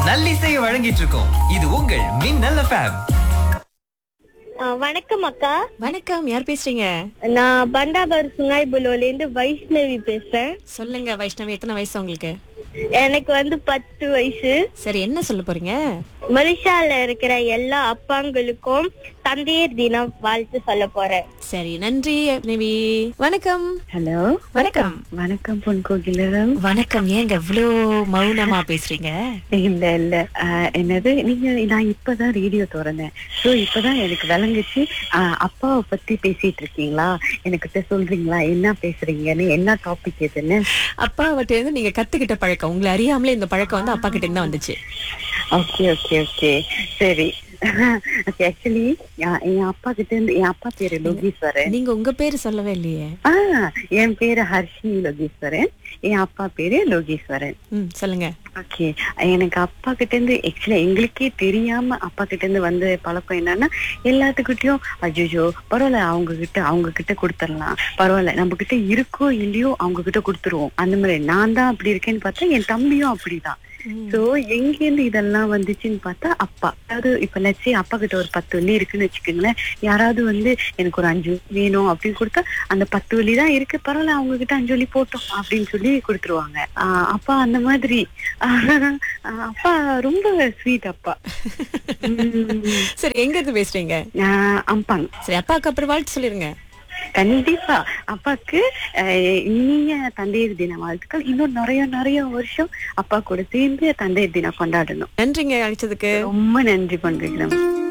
நல்லிசையை வழங்கிட்டு இருக்கோம் இது உங்கள் மின்னல் எஃப்எம் ஆ, வணக்கம் அக்கா வணக்கம் யார் பேசுறீங்க நான் பண்டாபர் சுங்காய் புலோல இருந்து வைஷ்ணவி பேசுறேன் சொல்லுங்க வைஷ்ணவி எத்தனை வயசு உங்களுக்கு எனக்கு வந்து பத்து வயசு சரி என்ன சொல்ல போறீங்க மலேசியால இருக்கிற எல்லா அப்பாங்களுக்கும் தந்தையர் தினம் வாழ்த்து சொல்ல போறேன் சரி நன்றி வைஷ்ணவி வணக்கம் ஹலோ வணக்கம் வணக்கம் பொன் கோகிலம் வணக்கம் ஏங்க இவ்ளோ மௌனமா பேசுறீங்க இல்ல இல்ல ஆஹ், என்னது நீங்க நான் இப்பதான் ரேடியோ திறந்தேன் சோ இப்பதான் எனக்கு விளங்குச்சு ஆஹ், அப்பாவை பத்தி பேசிட்டு இருக்கீங்களா எனக்கிட்ட சொல்றீங்களா என்ன பேசுறீங்கன்னு என்ன டாபிக் எதுன்னு அப்பா அவட்ட இருந்து நீங்க கத்துக்கிட்ட பழக்கம் உங்களை அறியாமலே இந்த பழக்கம் வந்து அப்பா கிட்ட இருந்து தான் வந்துச்சு ஓகே ஓகே ஓகே சரி ஓகே ஆக்சுவலி என் அப்பா கிட்ட இருந்து என் அப்பா பேரு லோகீஸ்வரன் நீங்க உங்க பேரு சொல்லவே இல்லையே ஆஹ் என் பேரு ஹர்ஷினி லோகீஸ்வரன் என் அப்பா பேரு லோகீஸ்வரன் ம் சொல்லுங்க ஓகே எனக்கு அப்பா கிட்ட இருந்து ஆக்சுவலா எங்களுக்கே தெரியாம அப்பா கிட்ட இருந்து வந்த பழக்கம் என்னன்னா எல்லாத்துக்கிட்டயும் அஜோஜோ பரவாயில்ல அவங்க கிட்ட அவங்க கிட்ட கொடுத்துடலாம் பரவாயில்ல நம்ம கிட்ட இருக்கோ இல்லையோ அவங்க கிட்ட கொடுத்துருவோம் அந்த மாதிரி நான் தான் அப்படி இருக்கேன்னு பார்த்தா என் தம்பியும் அப்படிதான் சோ எங்க இருந்து இதெல்லாம் வந்துச்சுன்னு பார்த்தா அப்பா அதாவது இப்ப லட்சி அப்பா கிட்ட ஒரு பத்து வள்ளி இருக்குன்னு வச்சுக்கோங்களேன் யாராவது வந்து எனக்கு ஒரு அஞ்சு வள்ளி வேணும் அப்படின்னு கொடுத்தா அந்த பத்து வள்ளி தான் இருக்கு பரவாயில்ல அவங்க கிட்ட அஞ்சு வள்ளி போட்டோம் அப்படின்னு சொல்லி கொடுத்துருவாங்க ஆஹ் அப்பா அந்த மாதிரி ஆஹ் அப்பா ரொம்ப ஸ்வீட் அப்பா உம் சரி எங்க இருந்து பேசுறீங்க ஆஹ் அம்பாங் சரி அப்பாவுக்கு அப்புறம் வாழ்த்து சொல்லிருங்க கண்டிப்பா அப்பாக்கு அஹ், இனிய தந்தையர் தின வாழ்த்துக்கள் இன்னும் நிறைய நிறைய வருஷம் அப்பா கூட சேர்ந்து தந்தையர் தினம் கொண்டாடணும் நன்றிங்க அழைச்சதுக்கு ரொம்ப நன்றி பண்றீங்க